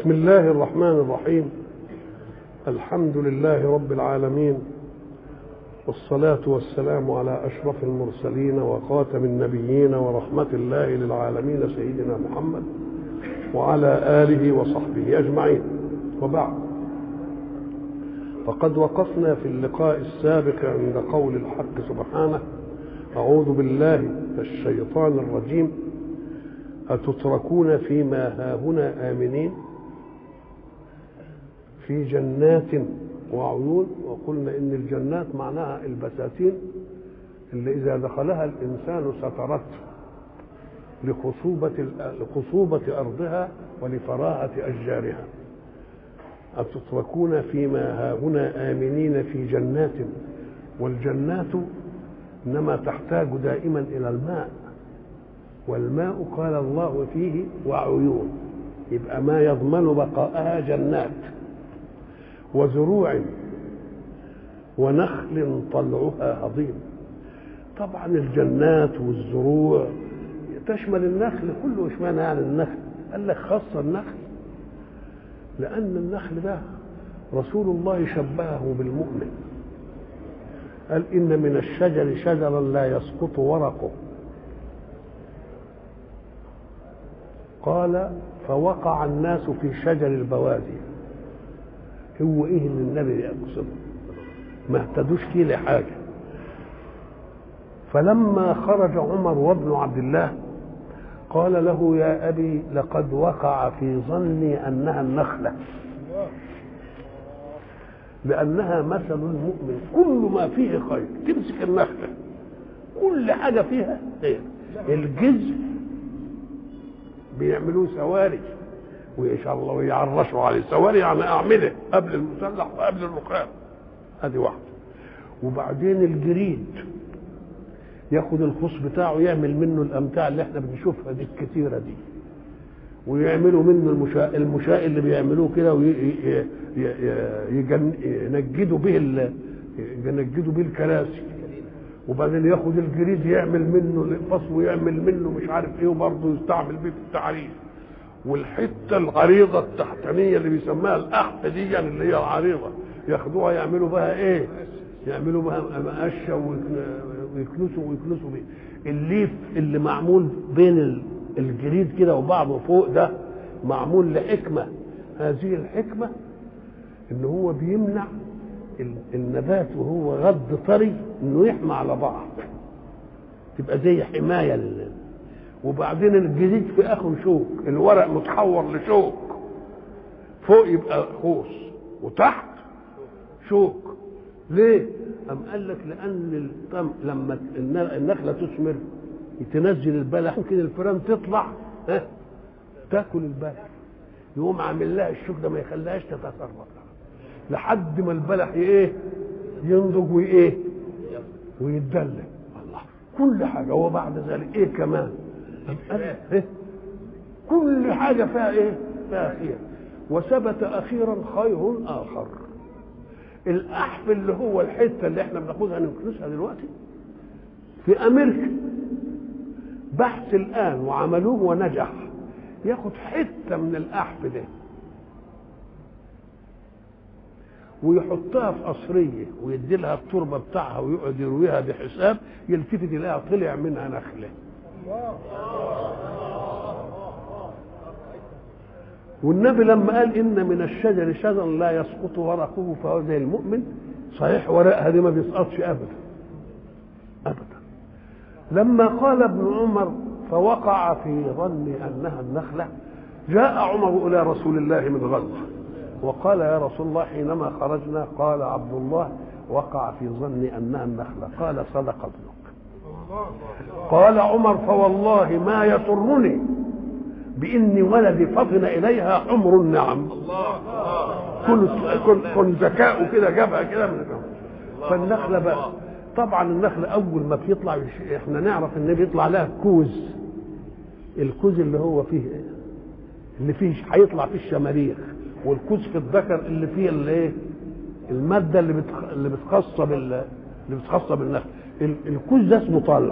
بسم الله الرحمن الرحيم الحمد لله رب العالمين والصلاة والسلام على أشرف المرسلين وخاتم النبيين ورحمة الله للعالمين سيدنا محمد وعلى آله وصحبه أجمعين وبعد فقد وقفنا في اللقاء السابق عند قول الحق سبحانه أعوذ بالله الشيطان الرجيم أتتركون فيما هاهنا آمنين في جنات وعيون وقلنا إن الجنات معناها البساتين اللي إذا دخلها الإنسان سترته لخصوبة لخصوبة أرضها ولفراغة أشجارها أتتركون فيما هاهنا آمنين في جنات والجنات إنما تحتاج دائما إلى الماء والماء قال الله فيه وعيون يبقى ما يضمن بقاءها جنات وزروع ونخل طلعها هضيم طبعا الجنات والزروع تشمل النخل كله اشمعنى يعني النخل قال لك خاصة النخل لأن النخل ده رسول الله شبهه بالمؤمن قال إن من الشجر شجرا لا يسقط ورقه قال فوقع الناس في شجر البوادي هو ايه اللي النبي يقصده ما اهتدوش فيه لحاجه فلما خرج عمر وابن عبد الله قال له يا ابي لقد وقع في ظني انها النخله لانها مثل المؤمن كل ما فيه خير تمسك النخله كل حاجه فيها خير الجزء بيعملوه سواري وان شاء الله ويعرشوا عليه سواري يعني اعمده قبل المسلح وقبل الرخام ادي واحده وبعدين الجريد ياخد الخص بتاعه يعمل منه الامتاع اللي احنا بنشوفها دي الكتيره دي ويعملوا منه المشاء المشاء اللي بيعملوه كده وينجدوا به ينجدوا به الكراسي وبعدين ياخد الجريد يعمل منه القص ويعمل منه مش عارف ايه وبرضه يستعمل بيه في التعريف والحته العريضه التحتانيه اللي بيسموها الاحف دي يعني اللي هي العريضه ياخدوها يعملوا بها ايه؟ يعملوا بها مقشه ويكنسوا ويكنسوا بيه الليف اللي معمول بين الجريد كده وبعضه فوق ده معمول لحكمه هذه الحكمه ان هو بيمنع النبات وهو غض طري انه يحمى على بعض تبقى زي حمايه لل وبعدين الجديد في اخره شوك الورق متحور لشوك فوق يبقى خوص وتحت شوك ليه؟ أم قال لك لأن الطم لما النخلة تثمر تنزل البلح يمكن الفيران تطلع ها تاكل البلح يقوم عامل لها الشوك ده ما يخليهاش تتسرب لحد ما البلح ايه ينضج وايه ويتدلى الله كل حاجه وبعد ذلك ايه كمان إيه؟ كل حاجه فيها ايه فيها خير وثبت اخيرا خير اخر الاحف اللي هو الحته اللي احنا بناخدها نكنسها دلوقتي في امريكا بحث الان وعملوه ونجح ياخد حته من الاحف ده ويحطها في قصريه ويدي لها التربه بتاعها ويقعد يرويها بحساب يلتفت يلاقيها طلع منها نخله والنبي لما قال ان من الشجر شجرا لا يسقط ورقه فهو زي المؤمن صحيح ورقها دي ما بيسقطش ابدا ابدا لما قال ابن عمر فوقع في ظني انها النخله جاء عمر الى رسول الله من غزه وقال يا رسول الله حينما خرجنا قال عبد الله وقع في ظني انها النخله قال صدق ابنك قال عمر فوالله ما يسرني باني ولدي فطن اليها حمر النعم كن كن كن ذكاؤه كده جابها كده من فالنخله بقى طبعا النخله اول ما بيطلع احنا نعرف ان بيطلع لها كوز الكوز اللي هو فيه اللي فيه هيطلع فيه الشماريخ والكوز في الذكر اللي فيه الايه الماده اللي بتخ... اللي بتخص بال اللي بتخص بالنخل الكوز ده اسمه طلع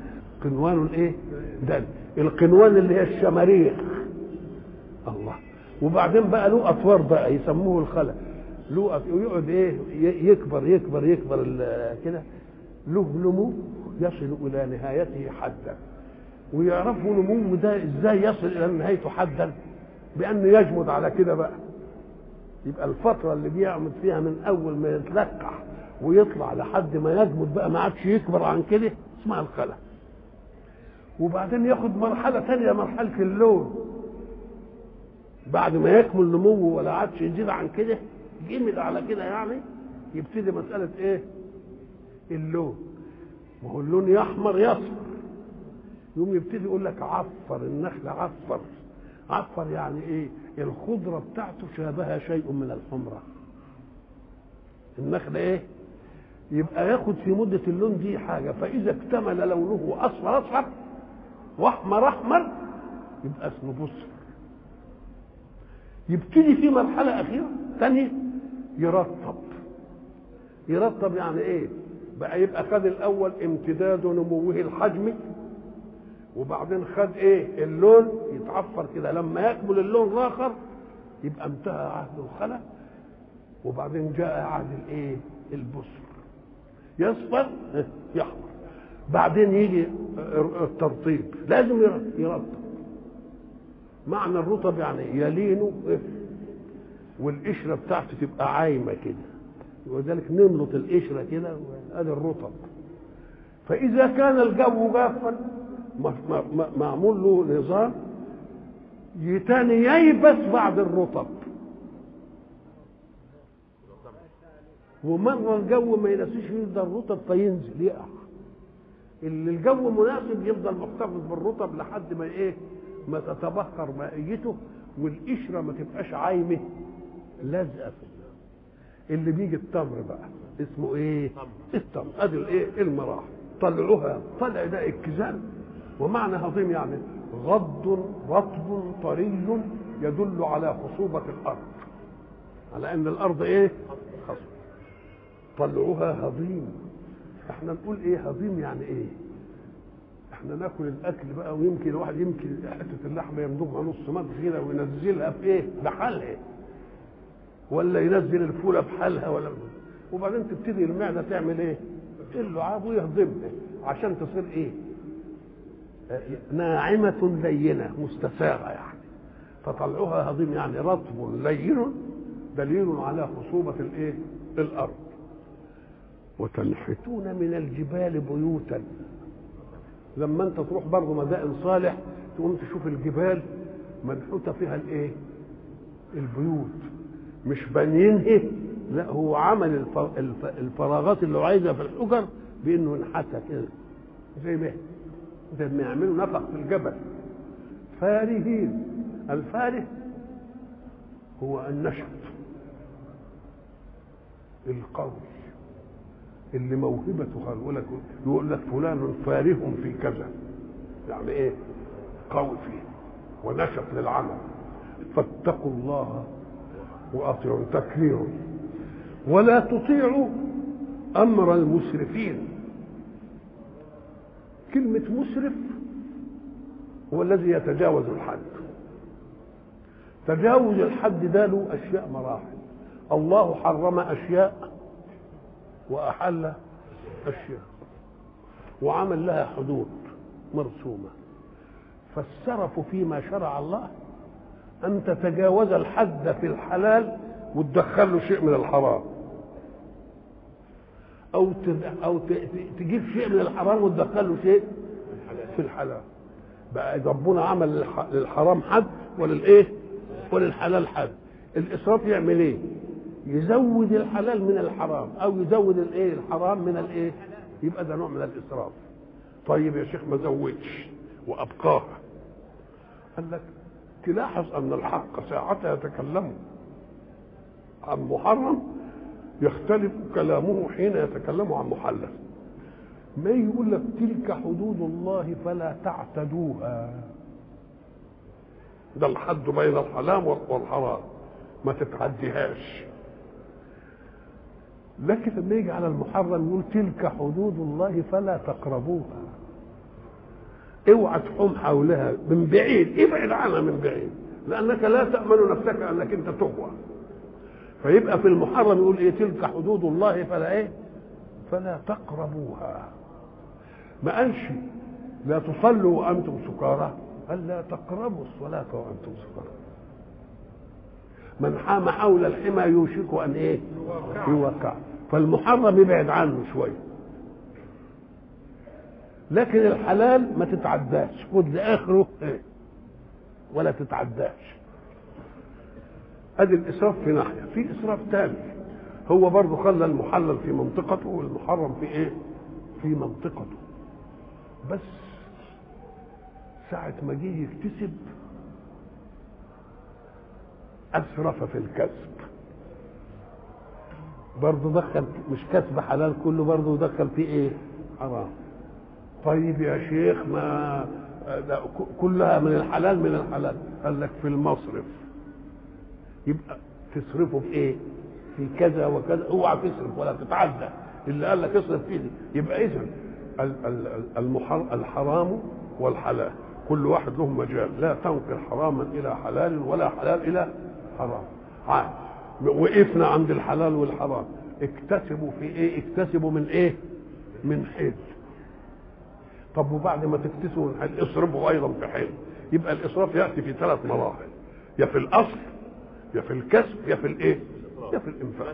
قنوانه الايه ده القنوان اللي هي الشماريخ الله وبعدين بقى له اطوار بقى يسموه الخلا له أط- ويقعد ايه ي- يكبر يكبر يكبر ال- كده له نمو يصل الى نهايته حدا ويعرفوا نموه ده ازاي يصل الى نهايته حدا بانه يجمد على كده بقى يبقى الفتره اللي بيعمد فيها من اول ما يتلقح ويطلع لحد ما يجمد بقى ما عادش يكبر عن كده اسمها الخلا وبعدين ياخد مرحله ثانيه مرحله اللون بعد ما يكمل نموه ولا عادش يزيد عن كده جمد على كده يعني يبتدي مساله ايه اللون ما هو اللون يحمر يصفر يقوم يبتدي يقول لك عفر النخل عفر عفر يعني ايه الخضره بتاعته شابها شيء من الحمره النخل ايه يبقى ياخد في مده اللون دي حاجه فاذا اكتمل لونه اصفر اصفر واحمر احمر يبقى اسمه بصر يبتدي في مرحله اخيره ثانيه يرطب يرطب يعني ايه بقى يبقى خد الاول امتداد نموه الحجمي وبعدين خد ايه اللون يتعفر كده لما يكمل اللون الاخر يبقى انتهى عهد الخلا وبعدين جاء عهد الايه البصر يصفر يحمر بعدين يجي الترطيب لازم يرطب معنى الرطب يعني يلينه إيه؟ والقشره بتاعته تبقى عايمه كده ولذلك نملط القشره كده ادي الرطب فاذا كان الجو جافا معمول له نظام يتاني ييبس بعد الرطب ومره الجو ما يناسيش يفضل رطب فينزل يقع اللي الجو مناسب يفضل محتفظ بالرطب لحد ما ايه ما تتبخر مائيته والقشره ما تبقاش عايمه لازقه في اللي بيجي التمر بقى اسمه ايه التمر ادي الايه المراحل طلعوها طلع ده الكزان ومعنى هضيم يعني غض رطب طري يدل على خصوبة الأرض على أن الأرض إيه؟ خصبة طلعوها هضيم احنا نقول ايه هضيم يعني ايه احنا ناكل الاكل بقى ويمكن الواحد يمكن حته اللحمه يمضغها نص مضغ كده وينزلها في ايه بحالها ولا ينزل الفوله بحالها ولا وبعدين تبتدي المعده تعمل ايه اللعاب ويهضمها عشان تصير ايه ناعمة لينة مستساغة يعني فطلعها هضيم يعني رطب لين دليل على خصوبة الايه الارض وتنحتون من الجبال بيوتا لما انت تروح برضه مدائن صالح تقوم تشوف الجبال منحوته فيها الايه البيوت مش بانيينها لا هو عمل الفراغات اللي هو عايزها في الحجر بانه ينحتها كده زي ما زي ما يعملوا نفق في الجبل فارهين الفاره هو النشط القوي اللي موهبته يقول لك يقول لك فلان فاره في كذا يعني ايه قوي فيه ونشط للعمل فاتقوا الله واطيعوا تكرير ولا تطيعوا امر المسرفين كلمة مسرف هو الذي يتجاوز الحد تجاوز الحد ده له أشياء مراحل الله حرم أشياء وأحل أشياء وعمل لها حدود مرسومة فالسرف فيما شرع الله أن تتجاوز الحد في الحلال وتدخل له شيء من الحرام او او تجيب شيء من الحرام وتدخل له شيء في الحلال بقى ربنا عمل للحرام حد وللايه وللحلال حد الاسراف يعمل ايه يزود الحلال من الحرام او يزود الايه الحرام من الايه يبقى ده نوع من الاسراف طيب يا شيخ ما زودش وابقاها قال لك تلاحظ ان الحق ساعتها يتكلم عن محرم يختلف كلامه حين يتكلم عن محلل ما يقول لك تلك حدود الله فلا تعتدوها ده الحد بين الحلال والحرام ما تتعديهاش لكن لما يجي على المحرم يقول تلك حدود الله فلا تقربوها اوعى تحوم حولها من بعيد ابعد عنها من بعيد لانك لا تامن نفسك انك انت تغوى فيبقى في المحرم يقول ايه تلك حدود الله فلا ايه فلا تقربوها ما قالش لا تصلوا وانتم سكارى قال لا تقربوا الصلاه وانتم سكارى من حام حول الحمى يوشك ان ايه يوقع فالمحرم يبعد عنه شويه لكن الحلال ما تتعداش خد لاخره إيه؟ ولا تتعداش ادي الاسراف في ناحيه في اسراف ثاني هو برضه خلى المحلل في منطقته والمحرم في ايه في منطقته بس ساعة ما جه يكتسب أسرف في الكسب برضه دخل مش كسب حلال كله برضه دخل فيه ايه حرام طيب يا شيخ ما ده كلها من الحلال من الحلال قال لك في المصرف يبقى تصرفه في ايه في كذا وكذا اوعى تصرف ولا تتعدى اللي قال لك اصرف فيه يبقى اذا الحرام والحلال كل واحد له مجال لا تنقل حراما الى حلال ولا حلال الى حرام عاد وقفنا عند الحلال والحرام اكتسبوا في ايه اكتسبوا من ايه من حل طب وبعد ما تكتسبوا من حل اصرفوا ايضا في حل يبقى الاسراف ياتي في ثلاث مراحل يا في الاصل يا في الكسب يا في الايه يا في الانفاق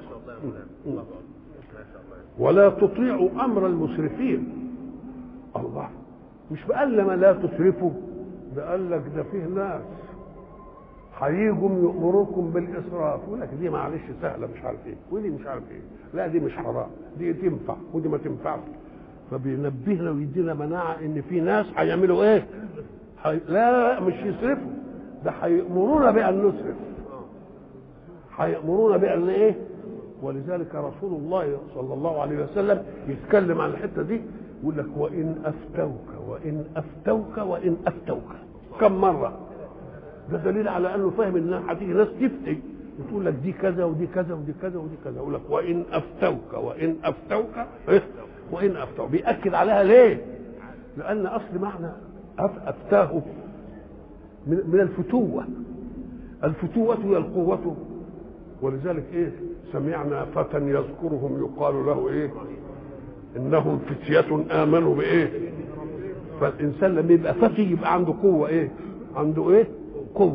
ولا تطيعوا امر المسرفين الله مش بقال لما لا تسرفوا ده قال لك ده فيه ناس هيجوا يأمركم بالإسراف يقول لك دي معلش سهلة مش عارف إيه ودي مش عارف إيه لا دي مش حرام دي تنفع ودي ما تنفعش فبينبهنا ويدينا مناعة إن في ناس هيعملوا إيه؟ حي... لا لا مش يسرفوا ده هيأمرونا بأن نسرف هيأمرونا بأن إيه؟ ولذلك رسول الله صلى الله عليه وسلم يتكلم عن الحتة دي يقول لك وإن أفتوك وإن أفتوك وإن أفتوك كم مرة ده دليل على انه فاهم ان هتيجي ناس تفتي وتقول لك دي كذا ودي كذا ودي كذا ودي كذا يقول لك وان افتوك وان افتوك إيه؟ وان افتوك بياكد عليها ليه؟ لان اصل معنى افتاه من, من الفتوه الفتوه هي القوه ولذلك ايه سمعنا فتى يذكرهم يقال له ايه انهم فتية امنوا بايه فالانسان لما يبقى فتي يبقى عنده قوه ايه عنده ايه قوة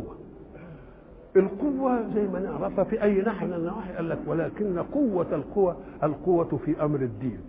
القوة زي ما نعرفها في أي ناحية من النواحي قال لك ولكن قوة القوة القوة في أمر الدين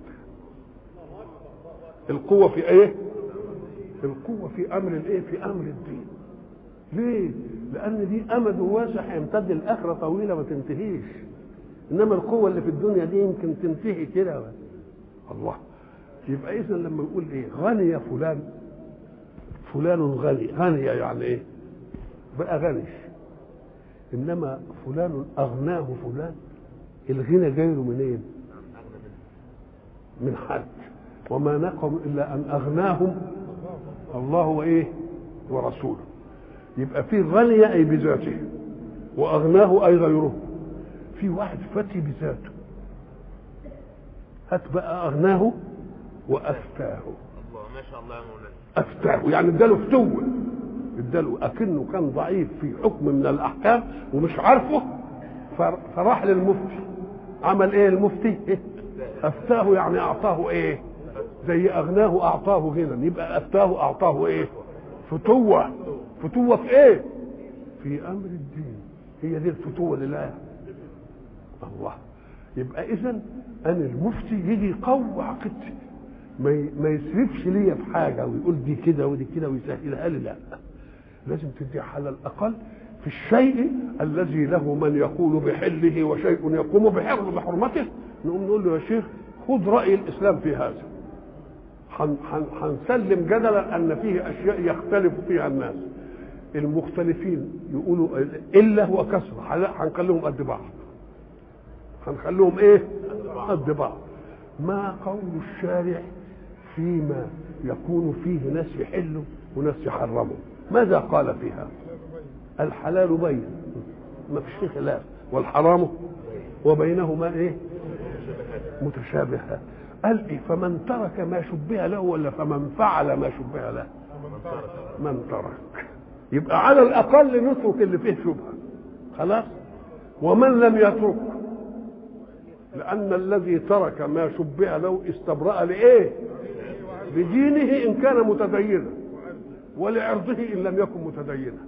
القوة في إيه؟ القوة في أمر الإيه؟ في أمر الدين ليه؟ لأن دي أمد واسع يمتد الآخرة طويلة ما تنتهيش إنما القوة اللي في الدنيا دي يمكن تنتهي كده الله يبقى إذا لما يقول إيه؟ غني فلان فلان غني غني يعني إيه؟ بقى غنش انما فلان اغناه فلان الغنى جاي له منين من حد وما نقم الا ان اغناهم الله وايه ورسوله يبقى في غني اي بذاته واغناه اي غيره في واحد فتي بذاته هات بقى اغناه وافتاه الله ما شاء الله يا مولانا افتاه يعني اداله فتوه اداله اكنه كان ضعيف في حكم من الاحكام ومش عارفه فراح للمفتي عمل ايه المفتي إيه؟ افتاه يعني اعطاه ايه زي اغناه اعطاه غنى يبقى افتاه اعطاه ايه فتوه فتوه في ايه في امر الدين هي دي الفتوه لله الله يبقى اذا انا المفتي يجي يقوي عقيدتي ما ما يسرفش ليا في حاجه ويقول دي كده ودي كده ويسهلها لي لا لازم تدي على الاقل في الشيء الذي له من يقول بحله وشيء يقوم بحرم بحرمته نقوم نقول له يا شيخ خذ راي الاسلام في هذا هنسلم جدلا ان فيه اشياء يختلف فيها الناس المختلفين يقولوا الا وكسر هنخليهم قد بعض هنخليهم ايه قد بعض ما قول الشارع فيما يكون فيه ناس يحلوا وناس يحرموا ماذا قال فيها الحلال بين ما فيش فيه خلاف والحرام وبينهما ايه متشابهات قال ايه فمن ترك ما شبه له ولا فمن فعل ما شبه له من ترك يبقى على الاقل نترك اللي فيه شبهه خلاص ومن لم يترك لان الذي ترك ما شبه له استبرأ لايه لدينه ان كان متدينا ولعرضه ان لم يكن متدينا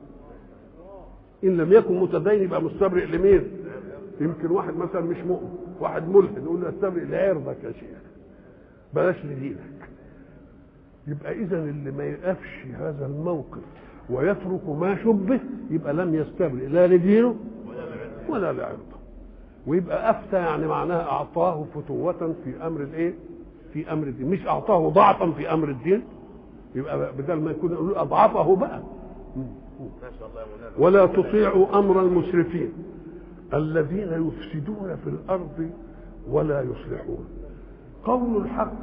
ان لم يكن متدين يبقى مستبرئ لمين يمكن واحد مثلا مش مؤمن واحد ملحد يقول له استبرئ لعرضك يا شيخ بلاش لدينك يبقى اذا اللي ما يقفش هذا الموقف ويترك ما شبه يبقى لم يستبرئ لا لدينه ولا لعرضه ويبقى افتى يعني معناها اعطاه فتوة في امر الايه؟ في امر الدين مش اعطاه ضعفا في امر الدين يبقى بدل ما يكون يقول اضعفه بقى ما شاء الله يا مولانا ولا تطيعوا امر المسرفين الذين يفسدون في الارض ولا يصلحون قول الحق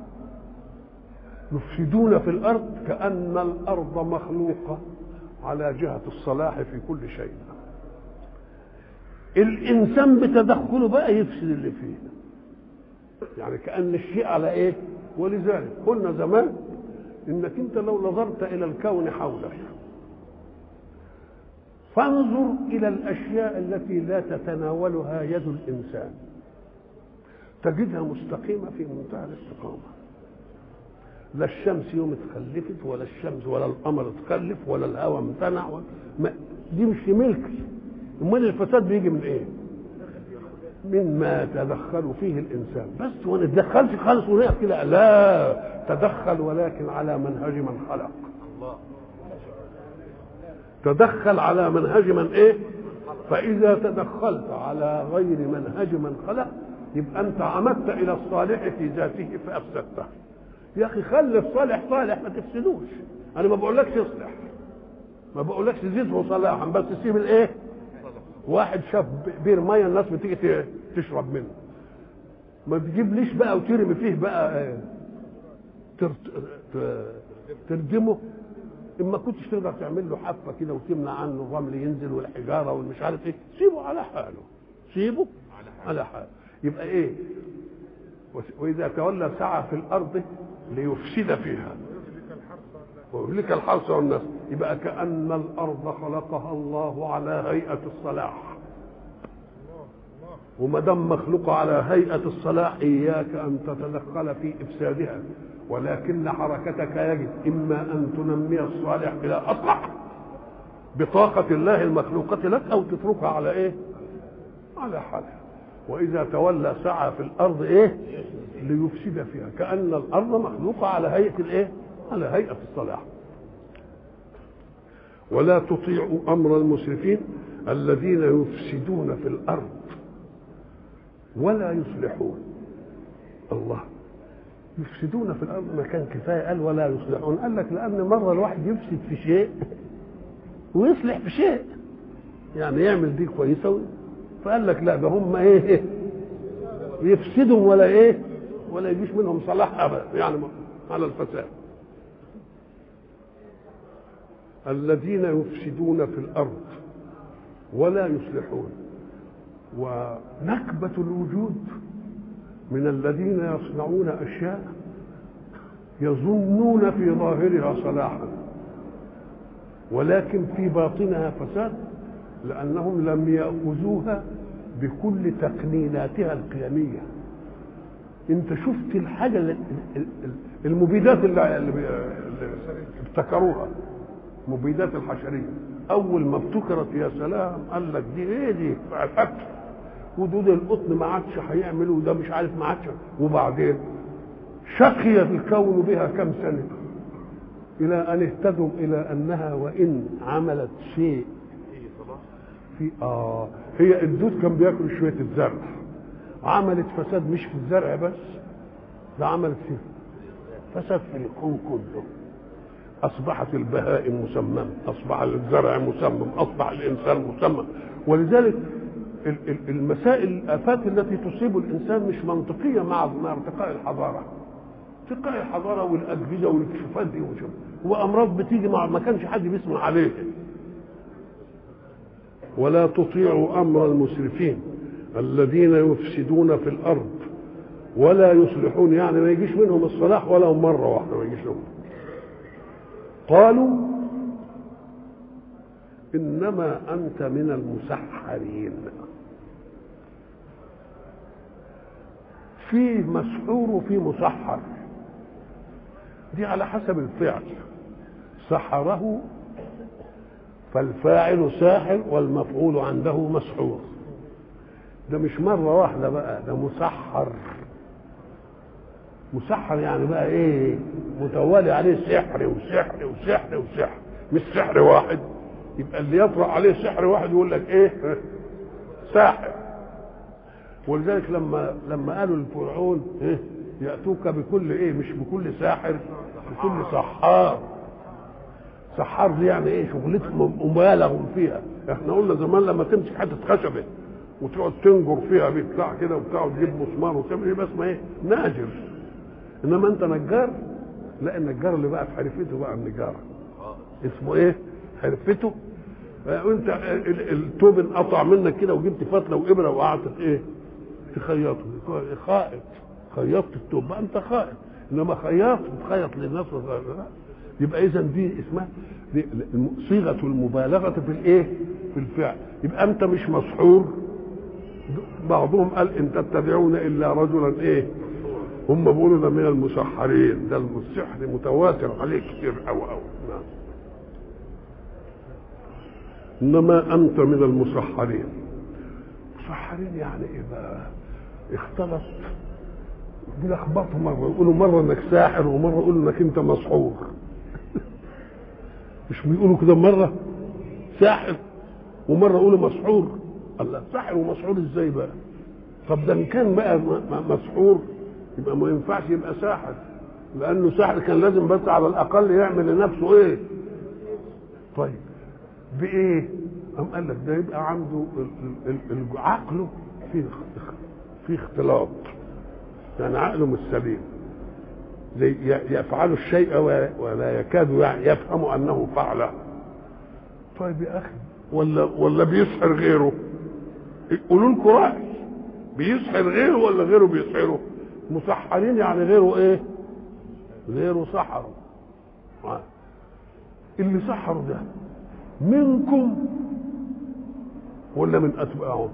يفسدون في الارض كان الارض مخلوقه على جهه الصلاح في كل شيء الانسان بتدخله بقى يفسد اللي فيه يعني كان الشيء على ايه ولذلك قلنا زمان انك انت لو نظرت الى الكون حولك فانظر الى الاشياء التي لا تتناولها يد الانسان تجدها مستقيمه في منتهى الاستقامه لا الشمس يوم اتخلفت ولا الشمس ولا القمر اتخلف ولا الهواء امتنع ولا ما دي مش في ملكي امال الفساد بيجي من ايه مما تدخل فيه الانسان بس وما نتدخلش خالص ونقف كده لا تدخل ولكن على منهج من خلق الله تدخل على منهج من ايه فاذا تدخلت على غير منهج من خلق يبقى انت عمدت الى الصالح في ذاته فافسدته يا اخي خلي الصالح صالح ما تفسدوش انا ما بقولكش اصلح ما بقولكش زيده صلاحا بس سيب الايه واحد شاف بير ميه الناس بتيجي ت- تشرب منه ما تجيبليش بقى وترمي فيه بقى آه، تر- ت- تردمه اما كنتش تقدر تعمل له حفه كده وتمنع عنه الرمل ينزل والحجاره والمش عارف ايه سيبه على حاله سيبه على حاله يبقى ايه وس- واذا تولى سعى في الارض ليفسد فيها ويهلك الحرث والنسل يبقى كأن الأرض خلقها الله على هيئة الصلاح وما دام مخلوقة على هيئة الصلاح إياك أن تتدخل في إفسادها ولكن حركتك يجب إما أن تنمي الصالح إلى أصلح بطاقة الله المخلوقة لك أو تتركها على إيه؟ على حالها وإذا تولى سعى في الأرض إيه؟ ليفسد فيها كأن الأرض مخلوقة على هيئة الإيه؟ على هيئة الصلاح ولا تطيعوا أمر المسرفين الذين يفسدون في الأرض ولا يصلحون الله يفسدون في الأرض ما كان كفاية قال ولا يصلحون قال لك لأن مرة الواحد يفسد في شيء ويصلح في شيء يعني يعمل دي كويسة فقال لك لا ده هم ايه يفسدوا ولا ايه ولا يجيش منهم صلاح ابدا يعني على الفساد الذين يفسدون في الارض ولا يصلحون ونكبة الوجود من الذين يصنعون اشياء يظنون في ظاهرها صلاحا ولكن في باطنها فساد لانهم لم ياخذوها بكل تقنيناتها القيميه انت شفت الحاجه ال- ال- ال- المبيدات اللي اللي بي- اللي ابتكروها مبيدات الحشريه اول ما ابتكرت يا سلام قال لك دي ايه دي اكل ودود القطن ما عادش هيعملوا ده مش عارف ما عادش وبعدين شقي الكون بها كم سنه الى ان اهتدوا الى انها وان عملت شيء فيه صلاح في اه هي الدود كان بياكل شويه الزرع عملت فساد مش في الزرع بس ده عملت فيه فساد في الكون كله اصبحت البهائم مسممه اصبح الزرع مسمم اصبح الانسان مسمم ولذلك ال- ال- المسائل الافات التي تصيب الانسان مش منطقيه مع مع ارتقاء الحضاره ارتقاء الحضاره والاجهزه والاكتشافات دي وشوف وامراض بتيجي مع ما كانش حد بيسمع عليها ولا تطيعوا امر المسرفين الذين يفسدون في الارض ولا يصلحون يعني ما يجيش منهم الصلاح ولا مره واحده ما يجيش لهم قالوا انما انت من المسحرين في مسحور وفي مسحر دي على حسب الفعل سحره فالفاعل ساحر والمفعول عنده مسحور ده مش مرة واحدة بقى ده مسحر مسحر يعني بقى ايه متوالي عليه سحر وسحر وسحر وسحر مش سحر واحد يبقى اللي يطرأ عليه سحر واحد يقول لك ايه ساحر ولذلك لما لما قالوا لفرعون إيه؟ ياتوك بكل ايه مش بكل ساحر بكل سحار سحار دي يعني ايه شغلتهم مبالغ فيها احنا قلنا زمان لما تمسك حته خشبه وتقعد تنجر فيها بتاع كده وبتاع وتجيب مسمار وتعمل ايه بس ما ايه ناجر انما انت نجار لا النجار اللي بقى في حرفته بقى النجاره اسمه ايه حرفته وانت التوب انقطع منك كده وجبت فتله وابره وقعدت ايه تخيطه خائط خيطت التوب بقى انت خائط انما خياط بتخيط للناس لا. يبقى اذا دي اسمها دي صيغه المبالغه في الايه في الفعل يبقى انت مش مسحور بعضهم قال ان تتبعون الا رجلا ايه هم بيقولوا ده من المسحرين ده السحر متواتر عليه كتير قوي قوي نعم انما انت من المسحرين مسحرين يعني ايه بقى اختلط بيلخبطوا مره يقولوا مره انك ساحر ومره يقولوا انك انت مسحور مش بيقولوا كده مره ساحر ومره يقولوا مسحور الله ساحر ومسحور ازاي بقى طب ده ان كان بقى مسحور يبقى ما ينفعش يبقى ساحر لانه ساحر كان لازم بس على الاقل يعمل لنفسه ايه طيب بايه قام قال لك ده يبقى عنده عقله فيه في اختلاط يعني عقله مش سليم زي يفعل الشيء ولا يكاد يفهم انه فعله طيب يا اخي ولا ولا بيسحر غيره قولوا لكم راي بيسحر غيره ولا غيره بيسحره مسحرين يعني غيره ايه غيره سحروا اللي سحروا ده منكم ولا من اتباعهم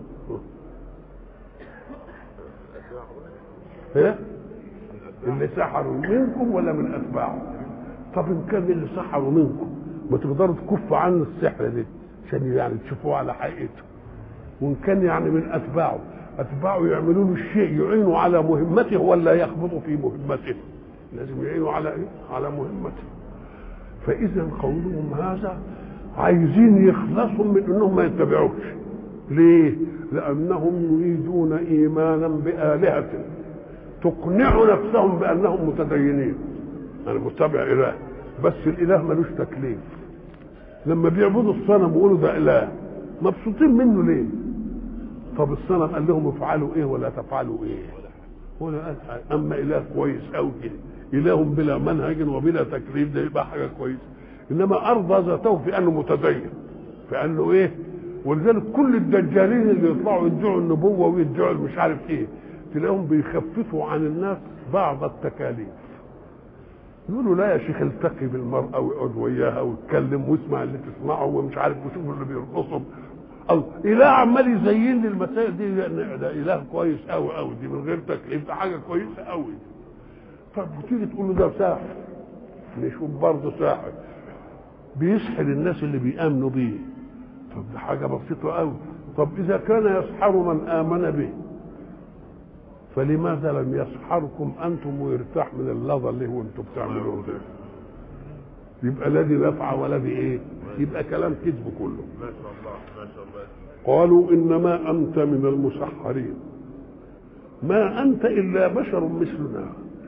ايه اللي سحروا منكم ولا من اتباعهم طب ان كان اللي سحروا منكم ما تقدروا تكفوا عنه السحر ده عشان يعني تشوفوه على حقيقته وان كان يعني من اتباعه اتباعه يعملوا له الشيء يعينوا على مهمته ولا يخبطوا في مهمته لازم يعينوا على ايه على مهمته فاذا قولهم هذا عايزين يخلصوا من انهم ما يتبعوش ليه لانهم يريدون ايمانا بالهه تقنع نفسهم بانهم متدينين انا متبع اله بس الاله ملوش تكليف لما بيعبدوا الصنم ويقولوا ده اله مبسوطين منه ليه طب الصنم قال لهم افعلوا ايه ولا تفعلوا ايه ولا قال اما اله كويس قوي كده اله بلا منهج وبلا تكليف ده يبقى حاجه كويسه انما ارضى ذاته في انه متدين في انه ايه ولذلك كل الدجالين اللي يطلعوا يدعوا النبوه ويدعوا مش عارف ايه تلاقيهم بيخففوا عن الناس بعض التكاليف يقولوا لا يا شيخ التقي بالمرأة ويقعد وياها ويتكلم واسمع اللي تسمعه ومش عارف وشوف اللي بيرقصهم الله إله عمال يزين لي المسائل دي ده إله كويس قوي قوي دي من غير تكليف ده حاجة كويسة قوي طب وتيجي تقول له ده ساحر نشوف برضه ساحر بيسحر الناس اللي بيآمنوا بيه طب ده حاجة بسيطة قوي طب إذا كان يسحر من آمن به فلماذا لم يسحركم انتم ويرتاح من اللظى اللي هو انتم بتعملوه ده يبقى لا دي نفع ولا دي ايه يبقى كلام كذب كله ما شاء الله ما شاء الله قالوا انما انت من المسحرين ما انت الا بشر مثلنا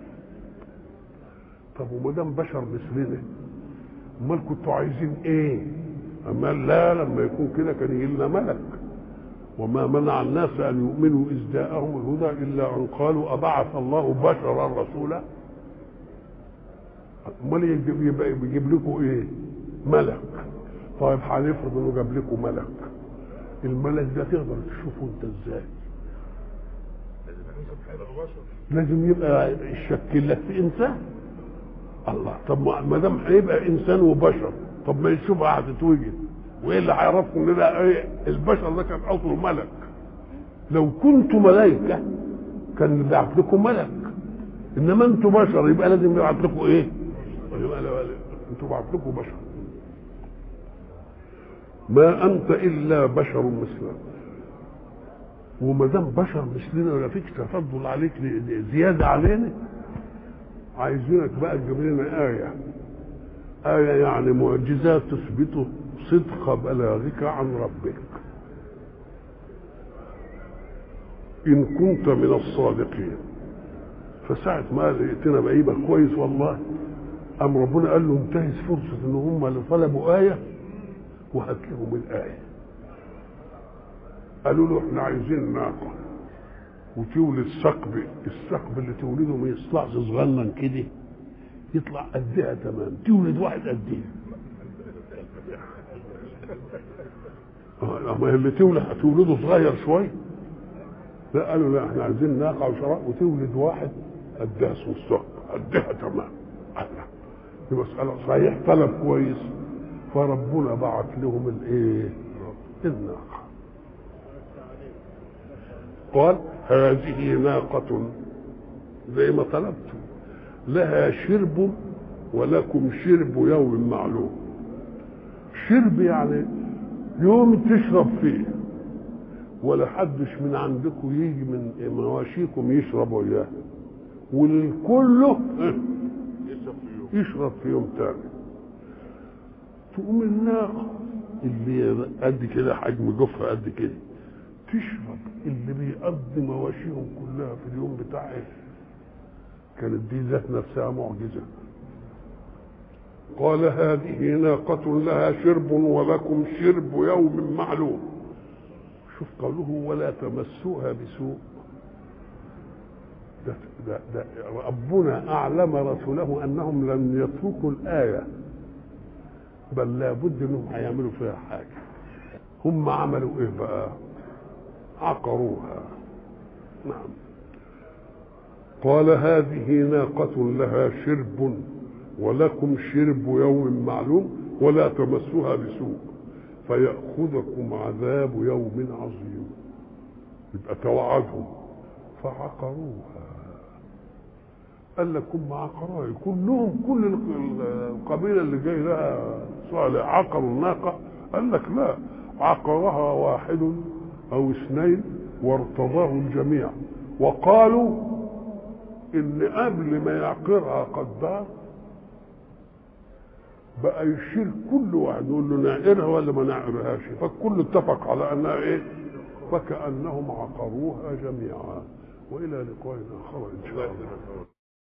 طب وما دام بشر مثلنا امال كنتوا عايزين ايه اما لا لما يكون كده كان يجي لنا ملك وما منع الناس ان يؤمنوا اذ جاءهم الهدى الا ان قالوا ابعث الله بشرا رسولا امال يجيب, يجيب لكم ايه ملك طيب هنفرض انه جاب لكم ملك الملك ده تقدر تشوفه انت ازاي لازم يبقى يشكل لك في انسان الله طب ما دام هيبقى انسان وبشر طب ما يشوف قاعد تتوجد وايه اللي هيعرفكم ان ده ايه البشر ده كان اصله ملك لو كنتوا ملائكه كان بيبعت لكم ملك انما انتوا بشر يبقى لازم يبعت لكم ايه؟ يبقى لا- انتوا بعت لكم بشر ما انت الا بشر مثلنا وما دام بشر مثلنا ولا فيك تفضل عليك زياده علينا عايزينك بقى تجيب لنا ايه آية يعني معجزة تثبت صدق بلاغك عن ربك إن كنت من الصادقين فساعة ما قال ائتنا بقيمة كويس والله أم ربنا قال له انتهز فرصة إن هم اللي طلبوا آية وهات لهم الآية قالوا له احنا عايزين ناقة وتولد ثقب الثقب اللي تولده ما يطلعش صغنن كده يطلع قدها تمام تولد واحد قدها آه، ما هي اللي تولد هتولده صغير شويه لا قالوا لا احنا عايزين ناقه وشراء وتولد واحد قدها اسمه الثقب قدها تمام الله دي مسألة صحيح طلب كويس فربنا بعت لهم الايه؟ الناقة قال هذه ناقة زي ما طلبتم لها شرب ولكم شرب يوم معلوم شرب يعني يوم تشرب فيه ولا حدش من عندكم يجي من مواشيكم يشرب وياه والكل يشرب في يوم يشرب في يوم تاني تقوم الناقة اللي قد كده حجم جوفها قد كده تشرب اللي بيقضي مواشيهم كلها في اليوم بتاعها كانت دي ذات نفسها معجزة قال هذه ناقة لها شرب ولكم شرب يوم معلوم شوف قوله ولا تمسوها بسوء ده, ده, ده ربنا أعلم رسوله أنهم لن يتركوا الآية بل لابد أنهم هيعملوا فيها حاجة هم عملوا إيه بقى عقروها نعم قال هذه ناقة لها شرب ولكم شرب يوم معلوم ولا تمسوها بسوء فيأخذكم عذاب يوم عظيم يبقى توعدهم فعقروها قال لك هم عقروها كلهم كل القبيلة اللي جاي لها صالح عقروا الناقة قال لك لا عقرها واحد أو اثنين وارتضاه الجميع وقالوا ان قبل ما يعقرها قدار بقى يشيل كل واحد يقول له نعقرها ولا ما نعقرهاش فالكل اتفق على انها ايه فكانهم عقروها جميعا والى لقاء اخر ان شاء الله